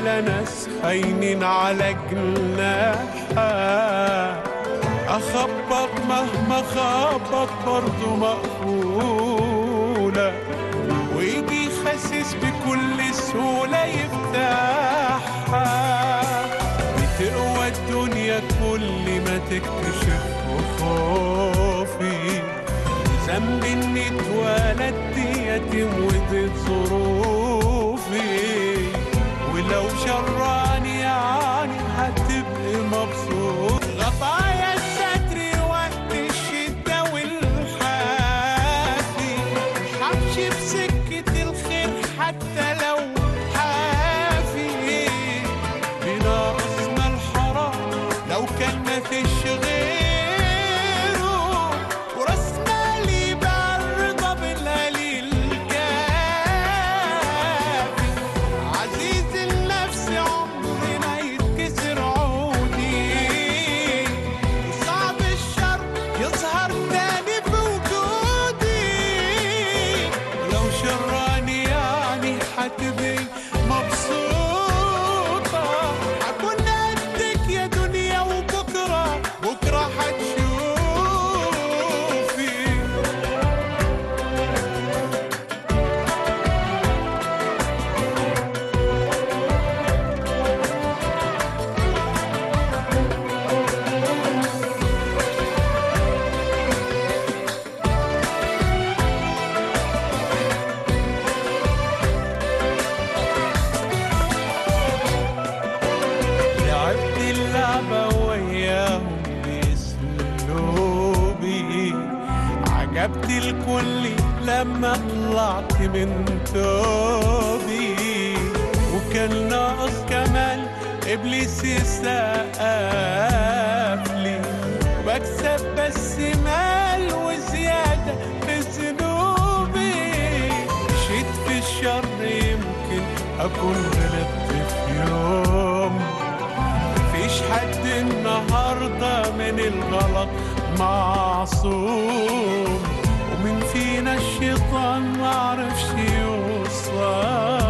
ولا ناس خاينين على جناحها أخبط مهما خبط برضه مقفولة ويجي خاسس بكل سهولة يفتحها بتقوى الدنيا كل ما تكتشف خوفي ذنب اني اتولدت يتيم وديت ظروفي ولو شراني يعني هتبقي مبسوط غطايا الستر وقت الشدة والحافي همشي بسكة الخير حتى لو حافي بناقصنا الحرام لو كان مفيش غيره وراس مالي بقى الرضا بالقليل كافي عزيز النفس عمري ما يتكسر عودي وصعب الشر يظهر تاني في وجودي ولو شراني يعني حتبقي مبسوطة هكون قدك يا دنيا وبكرة بكرة هتشوفي لعبت اللعبة وياهم بأسلوبي عجبت الكل لما طلعت من توبي وكان ناقص كمان إبليس يسقف لي وبكسب بس مال وزيادة في ذنوبي مشيت في الشر يمكن أكون غلطت في يوم مفيش حد النهاردة من الغلط معصوم ومن فينا الشيطان معرفش يوصل